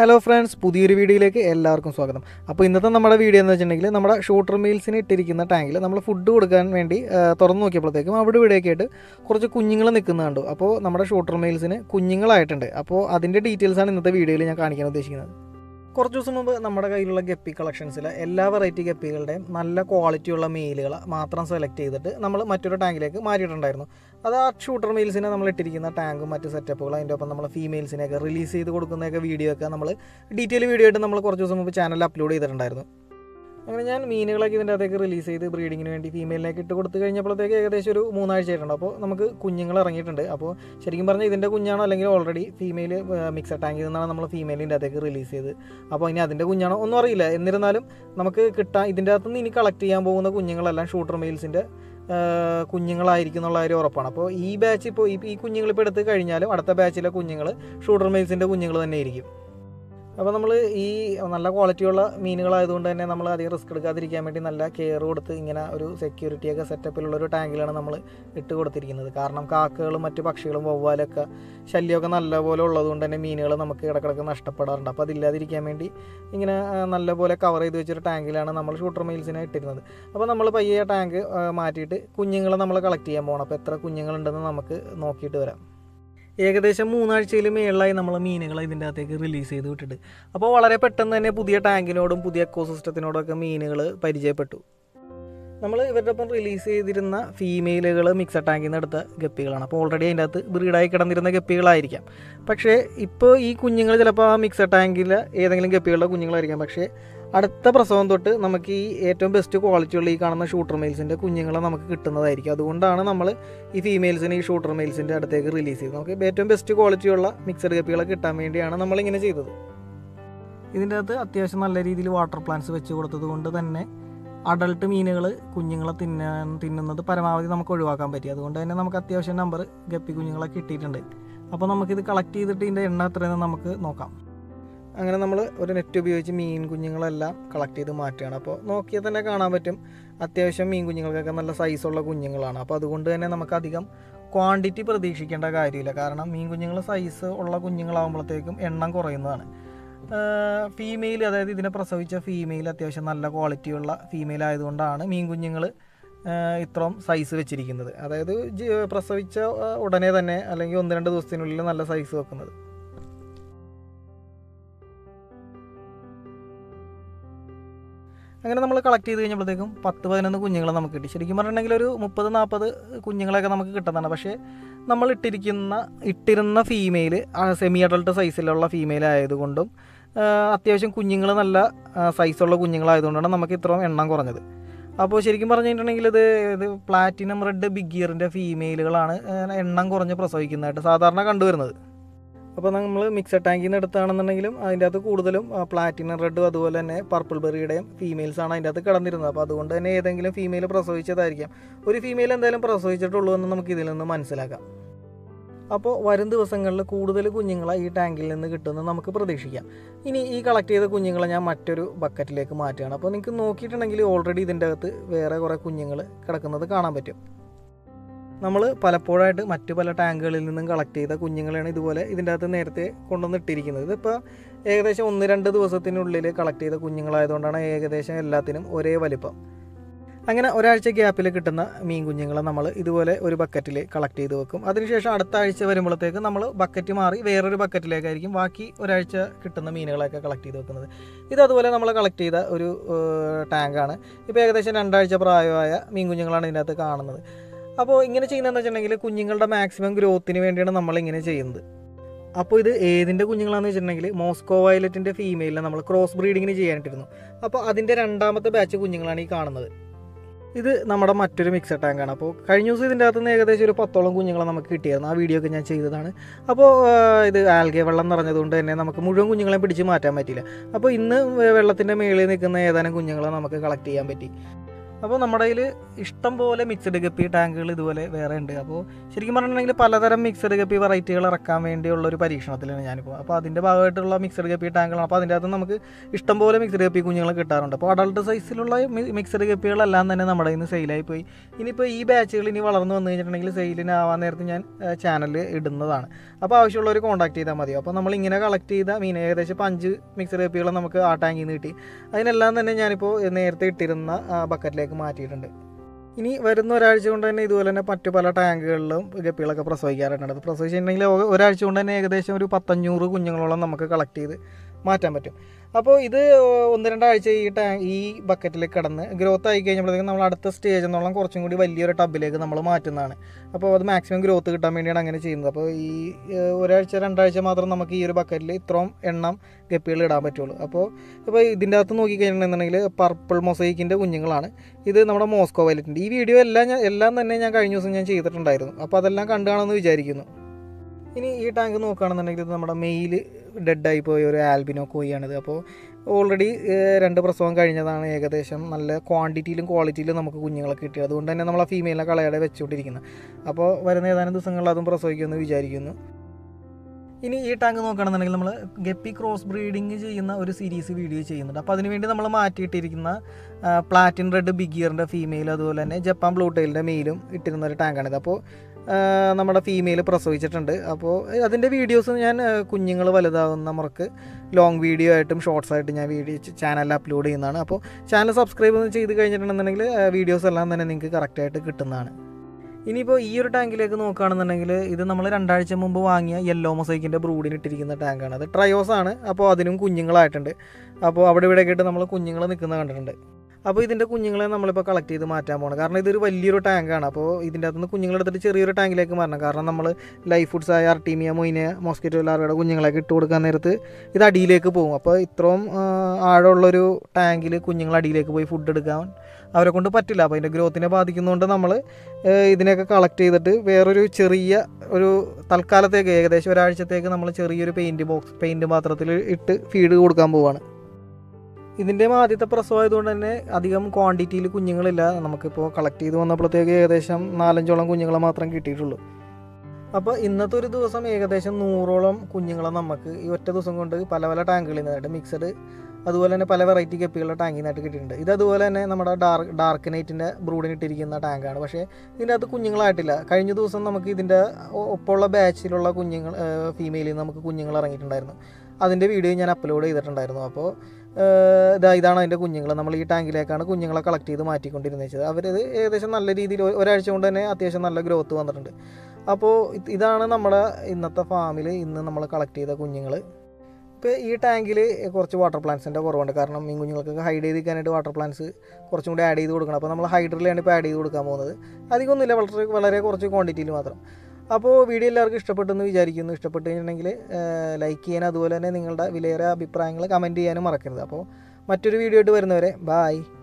hello friends പുതിയൊരു വീഡിയോയിലേക്ക് എല്ലാവർക്കും സ്വാഗതം അപ്പോൾ ഇന്നത്തെ നമ്മുടെ വീഡിയോ എന്ന് വെച്ചിട്ടുണ്ടെങ്കിൽ നമ്മുടെ ഷൂട്ടർ മീൽസിന് ഇട്ടിരിക്കുന്ന ടാങ്കിൽ നമ്മൾ ഫുഡ് കൊടുക്കാൻ വേണ്ടി ആ, തുറന്നു നോക്കിയപ്പോഴത്തേക്കും അവിടെ ഇവിടെയൊക്കെ ആയിട്ട് കുറച്ച് കുഞ്ഞുങ്ങൾ നിൽക്കുന്ന കണ്ടു അപ്പോൾ നമ്മുടെ ഷൂട്ടർ മീൽസിന് കുഞ്ഞുങ്ങളായിട്ടുണ്ട് അപ്പോൾ അതിൻ്റെ ഡീറ്റെയിൽസാണ് ഇന്നത്തെ വീഡിയോയിൽ ഞാൻ കാണിക്കാൻ ഉദ്ദേശിക്കുന്നത് കുറച്ച് ദിവസം മുമ്പ് നമ്മുടെ കയ്യിലുള്ള ഗപ്പി കളക്ഷൻസിൽ എല്ലാ വെറൈറ്റി ഗപ്പികളുടെയും നല്ല ക്വാളിറ്റിയുള്ള മെയിലുകൾ മാത്രം സെലക്ട് ചെയ്തിട്ട് നമ്മൾ മറ്റൊരു ടാങ്കിലേക്ക് മാറ്റിയിട്ടുണ്ടായിരുന്നു അത് ആ ഷൂട്ടർ മെയിൽസിനെ നമ്മൾ ഇട്ടിരിക്കുന്ന ടാങ്കും മറ്റ് സെറ്റപ്പുകളും അതിൻ്റെ ഒപ്പം നമ്മൾ ഫീമെയിൽസിനെയൊക്കെ റിലീസ് ചെയ്ത് കൊടുക്കുന്നതൊക്കെ വീഡിയോ ഒക്കെ നമ്മൾ ഡീറ്റെയിൽ വീഡിയോ ആയിട്ട് നമ്മൾ കുറച്ച് ദിവസം മുമ്പ് ചാനലിൽ അപ്ലോഡ് ചെയ്തിട്ടുണ്ടായിരുന്നു അങ്ങനെ ഞാൻ മീനുകളൊക്കെ ഇതിൻ്റെ അകത്തേക്ക് റിലീസ് ചെയ്ത് ബ്രീഡിങ്ങിന് വേണ്ടി ഫീമെയിലിലേക്ക് ഇട്ട് കൊടുത്തു കഴിഞ്ഞപ്പോഴത്തേക്ക് ഏകദേശം ഒരു മൂന്നാഴ്ച ആയിട്ടുണ്ട് അപ്പോൾ നമുക്ക് കുഞ്ഞുങ്ങൾ ഇറങ്ങിയിട്ടുണ്ട് അപ്പോൾ ശരിക്കും പറഞ്ഞാൽ ഇതിൻ്റെ കുഞ്ഞാണോ അല്ലെങ്കിൽ ഓൾറെഡി ഫീമെയിൽ മിക്സർ ടാങ്കിൽ നിന്നാണ് നമ്മൾ ഫീമെയിലിൻ്റെ അകത്തേക്ക് റിലീസ് ചെയ്ത് അപ്പോൾ ഇനി അതിൻ്റെ കുഞ്ഞാണോ ഒന്നും അറിയില്ല എന്നിരുന്നാലും നമുക്ക് കിട്ടാൻ ഇതിൻ്റെ അകത്ത് നിന്ന് ഇനി കളക്ട് ചെയ്യാൻ പോകുന്ന കുഞ്ഞുങ്ങളെല്ലാം ഷൂട്ടർ മെയിൽസിൻ്റെ കുഞ്ഞുങ്ങളായിരിക്കും എന്നുള്ള കാര്യം ഉറപ്പാണ് അപ്പോൾ ഈ ബാച്ച് ഇപ്പോൾ ഈ ഈ കുഞ്ഞുങ്ങൾ ഇപ്പോൾ എടുത്ത് കഴിഞ്ഞാലും അടുത്ത ബാച്ചിലെ കുഞ്ഞുങ്ങൾ ഷൂട്ടർ മെയിൽസിൻ്റെ കുഞ്ഞുങ്ങൾ തന്നെ ആയിരിക്കും അപ്പോൾ നമ്മൾ ഈ നല്ല ക്വാളിറ്റിയുള്ള മീനുകളായതുകൊണ്ട് തന്നെ നമ്മൾ അധികം റിസ്ക് എടുക്കാതിരിക്കാൻ വേണ്ടി നല്ല കെയർ കൊടുത്ത് ഇങ്ങനെ ഒരു സെക്യൂരിറ്റിയൊക്കെ സെറ്റപ്പിലുള്ള ഒരു ടാങ്കിലാണ് നമ്മൾ ഇട്ട് കൊടുത്തിരിക്കുന്നത് കാരണം കാക്കകളും മറ്റ് പക്ഷികളും വവ്വാലൊക്കെ ശല്യമൊക്കെ നല്ലപോലെ ഉള്ളതുകൊണ്ട് തന്നെ മീനുകൾ നമുക്ക് ഇടക്കിടക്ക് നഷ്ടപ്പെടാറുണ്ട് അപ്പോൾ അതില്ലാതിരിക്കാൻ വേണ്ടി ഇങ്ങനെ ആ, നല്ലപോലെ കവർ ചെയ്ത് വെച്ചൊരു ടാങ്കിലാണ് നമ്മൾ ഷൂട്ടർ മെയിൽസിനെ ഇട്ടിരുന്നത് അപ്പോൾ നമ്മൾ പയ്യെ ടാങ്ക് ആ, മാറ്റിയിട്ട് കുഞ്ഞുങ്ങളെ നമ്മൾ കളക്ട് ചെയ്യാൻ പോകണം അപ്പോൾ എത്ര കുഞ്ഞുങ്ങളുണ്ടെന്ന് നമുക്ക് നോക്കിയിട്ട് വരാം ഏകദേശം മൂന്നാഴ്ചയിൽ മേളിലായി നമ്മൾ മീനുകളെ ഇതിൻ്റെ അകത്തേക്ക് റിലീസ് ചെയ്ത് വിട്ടിട്ട് അപ്പോൾ വളരെ പെട്ടെന്ന് തന്നെ പുതിയ ടാങ്കിനോടും പുതിയ എക്കോസിസ്റ്റത്തിനോടും ഒക്കെ മീനുകൾ പരിചയപ്പെട്ടു നമ്മൾ ഇവരുടെ ഒപ്പം റിലീസ് ചെയ്തിരുന്ന ഫീമെയിലുകൾ മിക്സഡ് ടാങ്കിൽ നിന്ന് എടുത്ത ഗപ്പികളാണ് അപ്പോൾ ഓൾറെഡി അതിൻ്റെ അകത്ത് ബ്രീഡായി കിടന്നിരുന്ന ഗപ്പികളായിരിക്കാം പക്ഷേ ഇപ്പോൾ ഈ കുഞ്ഞുങ്ങൾ ചിലപ്പോൾ ആ മിക്സഡ് ടാങ്കിൽ ഏതെങ്കിലും ഗപ്പികളുടെ കുഞ്ഞുങ്ങളായിരിക്കാം പക്ഷേ അടുത്ത പ്രസവം തൊട്ട് നമുക്ക് ഈ ഏറ്റവും ബെസ്റ്റ് ക്വാളിറ്റിയുള്ള ഈ കാണുന്ന ഷൂട്ടർ മെയിൽസിൻ്റെ കുഞ്ഞുങ്ങളെ നമുക്ക് കിട്ടുന്നതായിരിക്കും അതുകൊണ്ടാണ് നമ്മൾ ഈ ഫീമെയിൽസിനെ ഈ ഷൂട്ടർ മെയിൽസിൻ്റെ അടുത്തേക്ക് റിലീസ് ചെയ്തത് നമുക്ക് ഏറ്റവും ബെസ്റ്റ് ക്വാളിറ്റിയുള്ള മിക്സഡ് ഗപ്പികളെ കിട്ടാൻ വേണ്ടിയാണ് നമ്മളിങ്ങനെ ചെയ്തത് ഇതിൻ്റെ അകത്ത് അത്യാവശ്യം നല്ല രീതിയിൽ വാട്ടർ പ്ലാന്റ്സ് വെച്ച് കൊടുത്തത് കൊണ്ട് തന്നെ അഡൾട്ട് മീനുകൾ കുഞ്ഞുങ്ങളെ തിന്നാൻ തിന്നുന്നത് പരമാവധി നമുക്ക് ഒഴിവാക്കാൻ പറ്റി അതുകൊണ്ട് തന്നെ നമുക്ക് അത്യാവശ്യം നമ്പർ ഗപ്പി കുഞ്ഞുങ്ങളെ കിട്ടിയിട്ടുണ്ട് അപ്പോൾ നമുക്കിത് കളക്ട് ചെയ്തിട്ട് ഇതിൻ്റെ എണ്ണ എത്രയെന്ന് നമുക്ക് നോക്കാം അങ്ങനെ നമ്മൾ ഒരു നെറ്റ് ഉപയോഗിച്ച് മീൻ കുഞ്ഞുങ്ങളെല്ലാം കളക്ട് ചെയ്ത് മാറ്റുകയാണ് അപ്പോൾ നോക്കിയാൽ തന്നെ കാണാൻ പറ്റും അത്യാവശ്യം മീൻ കുഞ്ഞുങ്ങൾക്കൊക്കെ നല്ല സൈസുള്ള കുഞ്ഞുങ്ങളാണ് അപ്പോൾ അതുകൊണ്ട് തന്നെ നമുക്ക് അധികം ക്വാണ്ടിറ്റി പ്രതീക്ഷിക്കേണ്ട കാര്യമില്ല കാരണം മീൻ കുഞ്ഞുങ്ങൾ സൈസ് ഉള്ള കുഞ്ഞുങ്ങളാകുമ്പോഴത്തേക്കും എണ്ണം കുറയുന്നതാണ് ഫീമെയിൽ അതായത് ഇതിനെ പ്രസവിച്ച ഫീമെയിൽ അത്യാവശ്യം നല്ല ക്വാളിറ്റിയുള്ള ഫീമെയിൽ ആയതുകൊണ്ടാണ് മീൻ കുഞ്ഞുങ്ങൾ ഇത്രയും സൈസ് വെച്ചിരിക്കുന്നത് അതായത് ജി- പ്രസവിച്ച ആ, ഉടനെ തന്നെ അല്ലെങ്കിൽ ഒന്ന് രണ്ട് ദിവസത്തിനുള്ളിൽ നല്ല സൈസ് വെക്കുന്നത് അങ്ങനെ നമ്മൾ കളക്ട് ചെയ്ത് കഴിഞ്ഞപ്പോഴത്തേക്കും പത്ത് പതിനൊന്ന് കുഞ്ഞുങ്ങളെ നമുക്ക് കിട്ടി ശരിക്കും പറഞ്ഞിട്ടുണ്ടെങ്കിൽ ഒരു മുപ്പത് നാൽപ്പത് കുഞ്ഞുങ്ങളെയൊക്കെ നമുക്ക് കിട്ടുന്നതാണ് പക്ഷേ നമ്മൾ ഇട്ടിരിക്കുന്ന ഇട്ടിരുന്ന ഫീമെയിൽ സെമി അഡൾട്ട് സൈസിലുള്ള ഫീമെയിൽ ആയതുകൊണ്ടും ആ, അത്യാവശ്യം കുഞ്ഞുങ്ങൾ നല്ല ആ, സൈസുള്ള കുഞ്ഞുങ്ങളായതുകൊണ്ടാണ് നമുക്ക് ഇത്രയും എണ്ണം കുറഞ്ഞത് അപ്പോൾ ശരിക്കും പറഞ്ഞു കഴിഞ്ഞിട്ടുണ്ടെങ്കിൽ ഇത് ഇത് പ്ലാറ്റിനം റെഡ് ബിഗ് ഇയറിൻ്റെ ഫീമെയിലുകളാണ് ആ, എണ്ണം കുറഞ്ഞ് പ്രസവിക്കുന്നതായിട്ട് സാധാരണ കണ്ടുവരുന്നത് അപ്പോൾ നമ്മൾ മിക്സഡ് ടാങ്കിൽ നിന്ന് എടുത്താണെന്നുണ്ടെങ്കിലും അതിൻ്റെ അകത്ത് കൂടുതലും പ്ലാറ്റിനം റെഡും അതുപോലെ തന്നെ പർപ്പിൾ ബെറിയുടെയും ഫീമെയിൽസാണ് അതിൻ്റെ അകത്ത് കിടന്നിരുന്നത് അപ്പോൾ അതുകൊണ്ട് തന്നെ ഏതെങ്കിലും ഫീമെയിൽ പ്രസവിച്ചതായിരിക്കാം ഒരു ഫീമെയിൽ എന്തായാലും പ്രസവിച്ചിട്ടുള്ളൂ എന്ന് നമുക്ക് ഇതിൽ നിന്ന് മനസ്സിലാക്കാം അപ്പോൾ വരും ദിവസങ്ങളിൽ കൂടുതൽ കുഞ്ഞുങ്ങളെ ഈ ടാങ്കിൽ നിന്ന് കിട്ടുമെന്ന് നമുക്ക് പ്രതീക്ഷിക്കാം ഇനി ഈ കളക്ട് ചെയ്ത കുഞ്ഞുങ്ങളെ ഞാൻ മറ്റൊരു ബക്കറ്റിലേക്ക് മാറ്റുകയാണ് അപ്പോൾ നിങ്ങൾക്ക് നോക്കിയിട്ടുണ്ടെങ്കിൽ ഓൾറെഡി ഇതിൻ്റെ അകത്ത് വേറെ കുറേ കുഞ്ഞുങ്ങൾ കിടക്കുന്നത് കാണാൻ പറ്റും നമ്മൾ പലപ്പോഴായിട്ട് മറ്റു പല ടാങ്കുകളിൽ നിന്നും കളക്ട് ചെയ്ത കുഞ്ഞുങ്ങളെയാണ് ഇതുപോലെ ഇതിൻ്റെ അകത്ത് നേരത്തെ കൊണ്ടുവന്ന് ഇട്ടിരിക്കുന്നത് ഇതിപ്പോൾ ഏകദേശം ഒന്ന് രണ്ട് ദിവസത്തിനുള്ളിൽ കളക്ട് ചെയ്ത കുഞ്ഞുങ്ങളായതുകൊണ്ടാണ് ഏകദേശം എല്ലാത്തിനും ഒരേ വലിപ്പം അങ്ങനെ ഒരാഴ്ച ഗ്യാപ്പിൽ കിട്ടുന്ന മീൻ കുഞ്ഞുങ്ങളെ നമ്മൾ ഇതുപോലെ ഒരു ബക്കറ്റിൽ കളക്ട് ചെയ്ത് വെക്കും അതിനുശേഷം അടുത്ത ആഴ്ച വരുമ്പോഴത്തേക്ക് നമ്മൾ ബക്കറ്റ് മാറി വേറൊരു ബക്കറ്റിലേക്കായിരിക്കും ബാക്കി ഒരാഴ്ച കിട്ടുന്ന മീനുകളെയൊക്കെ കളക്ട് ചെയ്ത് വെക്കുന്നത് ഇത് അതുപോലെ നമ്മൾ കളക്ട് ചെയ്ത ഒരു ഏഹ്, ടാങ്കാണ് ഇപ്പോൾ ഏകദേശം രണ്ടാഴ്ച പ്രായമായ മീൻ കുഞ്ഞുങ്ങളാണ് ഇതിനകത്ത് കാണുന്നത് അപ്പോൾ ഇങ്ങനെ ചെയ്യുന്നതെന്ന് വെച്ചിട്ടുണ്ടെങ്കിൽ കുഞ്ഞുങ്ങളുടെ മാക്സിമം ഗ്രോത്തിന് വേണ്ടിയാണ് നമ്മൾ ഇങ്ങനെ ചെയ്യുന്നത് അപ്പോൾ ഇത് ഏതിൻ്റെ കുഞ്ഞുങ്ങളാണെന്ന് വെച്ചിട്ടുണ്ടെങ്കിൽ മോസ്കോ വയലറ്റിൻ്റെ ഫീമെയിലിനെ നമ്മൾ ക്രോസ് ബ്രീഡിങ്ങിന് ചെയ്യാനിട്ടിരുന്നു അപ്പോൾ അതിൻ്റെ രണ്ടാമത്തെ ബാച്ച് കുഞ്ഞുങ്ങളാണ് ഈ കാണുന്നത് ഇത് നമ്മുടെ മറ്റൊരു മിക്സർ ടാങ്കാണ് അപ്പോൾ കഴിഞ്ഞ ദിവസം ഇതിൻ്റെ അകത്ത് നിന്ന് ഏകദേശം ഒരു പത്തോളം കുഞ്ഞുങ്ങളെ നമുക്ക് കിട്ടിയായിരുന്നു ആ വീഡിയോ ഒക്കെ ഞാൻ ചെയ്തതാണ് അപ്പോൾ ആ, ഇത് ആൽഗെ വെള്ളം നിറഞ്ഞതുകൊണ്ട് തന്നെ നമുക്ക് മുഴുവൻ കുഞ്ഞുങ്ങളെ പിടിച്ച് മാറ്റാൻ പറ്റില്ല അപ്പോൾ ഇന്ന് വെള്ളത്തിൻ്റെ മേളിൽ നിൽക്കുന്ന ഏതാനും കുഞ്ഞുങ്ങളെ നമുക്ക് കളക്ട് ചെയ്യാൻ പറ്റി അപ്പോൾ നമ്മുടെ കയ്യിൽ ഇഷ്ടം പോലെ മിക്സഡ് ഗപ്പി ടാങ്കുകൾ ഇതുപോലെ വേറെ ഉണ്ട് അപ്പോൾ ശരിക്കും പറഞ്ഞിട്ടുണ്ടെങ്കിൽ പലതരം മിക്സഡ് ഗപ്പി വെറൈറ്റികൾ ഇറക്കാൻ വേണ്ടിയുള്ള ഒരു പരീക്ഷണത്തിലാണ് ഞാനിപ്പോൾ അപ്പോൾ അതിൻ്റെ ഭാഗമായിട്ടുള്ള മിക്സഡ് ഗപ്പി ടാങ്കുകളാണ് അപ്പോൾ അതിൻ്റെ അകത്ത് നമുക്ക് ഇഷ്ടം പോലെ മിക്സഡ് ഗപ്പി കുഞ്ഞുങ്ങൾ കിട്ടാറുണ്ട് അപ്പോൾ അഡൾട്ട് സൈസിലുള്ള മിക്സഡ് ഗപ്പികളെല്ലാം തന്നെ നമ്മുടെ കയ്യിൽ നിന്ന് സെയിലായി പോയി ഇനിയിപ്പോൾ ഈ ബാച്ചുകൾ ഇനി വളർന്നു വന്നു കഴിഞ്ഞിട്ടുണ്ടെങ്കിൽ സെയിലിന് ആവാൻ നേരത്ത് ഞാൻ ചാനലിൽ ഇടുന്നതാണ് അപ്പോൾ ആവശ്യമുള്ളവർ കോൺടാക്ട് ചെയ്താൽ മതി അപ്പോൾ നമ്മൾ ഇങ്ങനെ കളക്ട് ചെയ്ത മീൻ ഏകദേശം ഇപ്പോൾ അഞ്ച് മിക്സഡ് ഗപ്പികൾ നമുക്ക് ആ ടാങ്കിൽ നിന്ന് കിട്ടി അതിനെല്ലാം തന്നെ ഞാനിപ്പോൾ നേരത്തെ ഇട്ടിരുന്ന ബക്കറ്റിലേക്ക് മാറ്റിയിട്ടുണ്ട് ഇനി വരുന്ന ഒരാഴ്ച കൊണ്ട് തന്നെ ഇതുപോലെ തന്നെ മറ്റു പല ടാങ്കുകളിലും ഗപ്പികളൊക്കെ പ്രസവിക്കാറുണ്ട് അത് പ്രസവിച്ചിട്ടുണ്ടെങ്കിൽ ഒ- ഒരാഴ്ച കൊണ്ട് തന്നെ ഏകദേശം ഒരു പത്തഞ്ഞൂറ് കുഞ്ഞുങ്ങളോളം നമുക്ക് കളക്ട് ചെയ്ത് മാറ്റാൻ പറ്റും അപ്പോൾ ഇത് ഒന്ന് രണ്ടാഴ്ച ഈ ടാങ്ക് ഈ ബക്കറ്റിൽ കിടന്ന് ഗ്രോത്ത് ആയി കഴിഞ്ഞപ്പോഴത്തേക്കും നമ്മൾ അടുത്ത സ്റ്റേജ് എന്നോളം കുറച്ചും കൂടി വലിയൊരു ടബിലേക്ക് നമ്മൾ മാറ്റുന്നതാണ് അപ്പോൾ അത് മാക്സിമം ഗ്രോത്ത് കിട്ടാൻ വേണ്ടിയാണ് അങ്ങനെ ചെയ്യുന്നത് അപ്പോൾ ഈ ഏഹ്, ഒരാഴ്ച രണ്ടാഴ്ച മാത്രം നമുക്ക് ഈ ഒരു ബക്കറ്റിൽ ഇത്രയും എണ്ണം ഗപ്പികൾ ഇടാൻ പറ്റുള്ളൂ അപ്പോൾ ഇപ്പോൾ ഇതിൻ്റെ അകത്ത് നോക്കിക്കഴിഞ്ഞിട്ടുണ്ടെന്നുണ്ടെങ്കിൽ പർപ്പിൾ മൊസൈക്കിൻ്റെ കുഞ്ഞുങ്ങളാണ് ഇത് നമ്മുടെ മോസ്കോ വയലറ്റിൻ്റെ ഈ വീഡിയോ എല്ലാം ഞാൻ എല്ലാം തന്നെ ഞാൻ കഴിഞ്ഞ ദിവസം ഞാൻ ചെയ്തിട്ടുണ്ടായിരുന്നു അപ്പോൾ അതെല്ലാം കണ്ടു കാണുമെന്ന് വിചാരിക്കുന്നു ഇനി ഈ ടാങ്ക് നോക്കുകയാണെന്നുണ്ടെങ്കിൽ ഇത് നമ്മുടെ മെയിൽ ഡെഡായി പോയ ഒരു ആൽബിനോ കോയിയാണിത് അപ്പോൾ ഓൾറെഡി രണ്ട് പ്രസവം കഴിഞ്ഞതാണ് ഏകദേശം നല്ല ക്വാണ്ടിറ്റിയിലും ക്വാളിറ്റിയിലും നമുക്ക് കുഞ്ഞുങ്ങളെ കിട്ടി അതുകൊണ്ട് തന്നെ നമ്മൾ ആ ഫീമെയിലിനെ കളയാതെ വെച്ചുകൊണ്ടിരിക്കുന്നത് അപ്പോൾ വരുന്ന ഏതാനും ദിവസങ്ങളിൽ അതും പ്രസവിക്കുമെന്ന് വിചാരിക്കുന്നു ഇനി ഈ ടാങ്ക് നോക്കുകയാണെന്നുണ്ടെങ്കിൽ നമ്മൾ ഗപ്പി ക്രോസ് ബ്രീഡിങ് ചെയ്യുന്ന ഒരു സീരീസ് വീഡിയോ ചെയ്യുന്നുണ്ട് അപ്പോൾ അതിനുവേണ്ടി നമ്മൾ മാറ്റിയിട്ടിരിക്കുന്ന പ്ലാറ്റിൻ റെഡ് ബിഗിയറിൻ്റെ ഫീമെയിൽ അതുപോലെ തന്നെ ജപ്പാൻ ബ്ലൂ ടൈലിൻ്റെ മെയിലും ഇട്ടിരുന്ന ഒരു ടാങ്കാണിത് അപ്പോൾ ആ, നമ്മുടെ ഫീമെയിൽ പ്രസവിച്ചിട്ടുണ്ട് അപ്പോൾ അതിൻ്റെ വീഡിയോസ് ഞാൻ കുഞ്ഞുങ്ങൾ വലുതാവുന്ന മുറക്ക് ലോങ് വീഡിയോ ആയിട്ടും ഷോർട്സ് ആയിട്ടും ഞാൻ വീഡിയോ ചാനലിൽ അപ്ലോഡ് ചെയ്യുന്നതാണ് അപ്പോൾ ചാനൽ സബ്സ്ക്രൈബ് ചെയ്ത് കഴിഞ്ഞിട്ടുണ്ടെന്നുണ്ടെങ്കിൽ വീഡിയോസ് എല്ലാം തന്നെ നിങ്ങൾക്ക് കറക്റ്റായിട്ട് കിട്ടുന്നതാണ് ഇനിയിപ്പോൾ ഈ ഒരു ടാങ്കിലേക്ക് നോക്കുകയാണെന്നുണ്ടെങ്കിൽ ഇത് നമ്മൾ രണ്ടാഴ്ച മുമ്പ് വാങ്ങിയ യെല്ലോ മൊസൈക്കിൻ്റെ ബ്രൂഡിന് ഇട്ടിരിക്കുന്ന ടാങ്കാണ് അത് ട്രയോസ് ആണ് അപ്പോൾ അതിനും കുഞ്ഞുങ്ങളായിട്ടുണ്ട് അപ്പോൾ അവിടെ ഇവിടെ ആയിട്ട് നമ്മൾ കുഞ്ഞുങ്ങൾ നിൽക്കുന്നത് കണ്ടിട്ടുണ്ട് അപ്പോൾ ഇതിൻ്റെ കുഞ്ഞുങ്ങളെ നമ്മളിപ്പോൾ കളക്ട് ചെയ്ത് മാറ്റാൻ പോകണം കാരണം ഇതൊരു വലിയൊരു ടാങ്കാണ് അപ്പോൾ ഇതിൻ്റെ അകത്തുനിന്ന് കുഞ്ഞുങ്ങളെടുത്തിട്ട് ചെറിയൊരു ടാങ്കിലേക്ക് മാറണം കാരണം നമ്മൾ ലൈഫ് ഫുഡ്സ് ആയ ആർട്ടീമിയ മൊയിനെ മോസ്കിറ്റോ ലാർവയുടെ കുഞ്ഞുങ്ങളൊക്കെ ഇട്ട് കൊടുക്കാൻ നേരത്ത് ഇത് അടിയിലേക്ക് പോകും അപ്പോൾ ഇത്രയും ആ, ആഴമുള്ളൊരു ടാങ്കിൽ കുഞ്ഞുങ്ങൾ അടിയിലേക്ക് പോയി ഫുഡ് എടുക്കാൻ അവരെ കൊണ്ട് പറ്റില്ല അപ്പോൾ അതിൻ്റെ ഗ്രോത്തിനെ ബാധിക്കുന്നതുകൊണ്ട് നമ്മൾ ഇതിനെയൊക്കെ കളക്ട് ചെയ്തിട്ട് വേറൊരു ചെറിയ ഒരു തൽക്കാലത്തേക്ക് ഏകദേശം ഒരാഴ്ചത്തേക്ക് നമ്മൾ ചെറിയൊരു പെയിൻറ്റ് ബോക്സ് പെയിൻറ്റ് പാത്രത്തിൽ ഇട്ട് ഫീഡ് കൊടുക്കാൻ പോവാണ് ഇതിൻ്റെ ആദ്യത്തെ പ്രസവം ആയതുകൊണ്ട് തന്നെ അധികം ക്വാണ്ടിറ്റിയിൽ കുഞ്ഞുങ്ങളില്ല നമുക്കിപ്പോൾ കളക്ട് ചെയ്ത് വന്നപ്പോഴത്തേക്ക് ഏകദേശം നാലഞ്ചോളം കുഞ്ഞുങ്ങളെ മാത്രം കിട്ടിയിട്ടുള്ളൂ അപ്പോൾ ഇന്നത്തെ ഒരു ദിവസം ഏകദേശം നൂറോളം കുഞ്ഞുങ്ങളെ നമുക്ക് ഈ ഒറ്റ ദിവസം കൊണ്ട് പല പല ടാങ്കുകളിൽ നിന്നായിട്ട് മിക്സഡ് അതുപോലെ തന്നെ പല വെറൈറ്റി കപ്പികളുടെ ടാങ്കിൽ നിന്നായിട്ട് കിട്ടിയിട്ടുണ്ട് ഇത് അതുപോലെ തന്നെ നമ്മുടെ ഡാർക്ക് ഡാർക്ക് നൈറ്റിൻ്റെ ബ്രൂഡിന് ഇട്ടിരിക്കുന്ന ടാങ്കാണ് പക്ഷേ ഇതിൻ്റെ അകത്ത് കുഞ്ഞുങ്ങളായിട്ടില്ല കഴിഞ്ഞ ദിവസം നമുക്ക് ഇതിൻ്റെ ഒ- ഒപ്പമുള്ള ബാച്ചിലുള്ള കുഞ്ഞുങ്ങൾ ഫീമെയിലിൽ നിന്ന് നമുക്ക് കുഞ്ഞുങ്ങൾ ഇറങ്ങിയിട്ടുണ്ടായിരുന്നു അതിൻ്റെ വീഡിയോ ഞാൻ അപ്ലോഡ് ചെയ്തിട്ടുണ്ടായിരുന്നു അപ്പോൾ ഏഹ് ഇതാ ഇതാണ് അതിൻ്റെ കുഞ്ഞുങ്ങൾ നമ്മൾ ഈ ടാങ്കിലേക്കാണ് കുഞ്ഞുങ്ങളെ കളക്ട് ചെയ്ത് മാറ്റിക്കൊണ്ടിരുന്നത് അവരത് ഏകദേശം നല്ല രീതിയിൽ ഒ- ഒരാഴ്ച കൊണ്ട് തന്നെ അത്യാവശ്യം നല്ല ഗ്രോത്ത് വന്നിട്ടുണ്ട് അപ്പോൾ ഇത് ഇതാണ് നമ്മുടെ ഇന്നത്തെ ഫാമിൽ ഇന്ന് നമ്മൾ കളക്ട് ചെയ്ത കുഞ്ഞുങ്ങൾ ഇപ്പോൾ ഈ ടാങ്കിൽ കുറച്ച് വാട്ടർ പ്ലാന്റ്സിൻ്റെ കുറവുണ്ട് കാരണം ഈ കുഞ്ഞുങ്ങൾക്കൊക്കെ ഹൈഡ് ചെയ്ത് നിൽക്കാനായിട്ട് വാട്ടർ പ്ലാന്റ്സ് കുറച്ചും കൂടി ആഡ് ചെയ്ത് കൊടുക്കണം അപ്പോൾ നമ്മൾ ഹൈഡറിലാണ് ഇപ്പോൾ ആഡ് ചെയ്ത് കൊടുക്കാൻ പോകുന്നത് അധികമൊന്നുമില്ല വളരെ വളരെ കുറച്ച് ക്വാണ്ടിറ്റിയിൽ മാത്രം അപ്പോൾ വീഡിയോ എല്ലാവർക്കും ഇഷ്ടപ്പെട്ടെന്ന് വിചാരിക്കുന്നു ഇഷ്ടപ്പെട്ട് കഴിഞ്ഞിട്ടുണ്ടെങ്കിൽ ലൈക്ക് ചെയ്യാൻ അതുപോലെ തന്നെ നിങ്ങളുടെ വിലയേറെ അഭിപ്രായങ്ങൾ കമൻറ്റ് ചെയ്യാനും മറക്കരുത് അപ്പോൾ മറ്റൊരു വീഡിയോ ആയിട്ട് വരുന്നവരെ ബായ്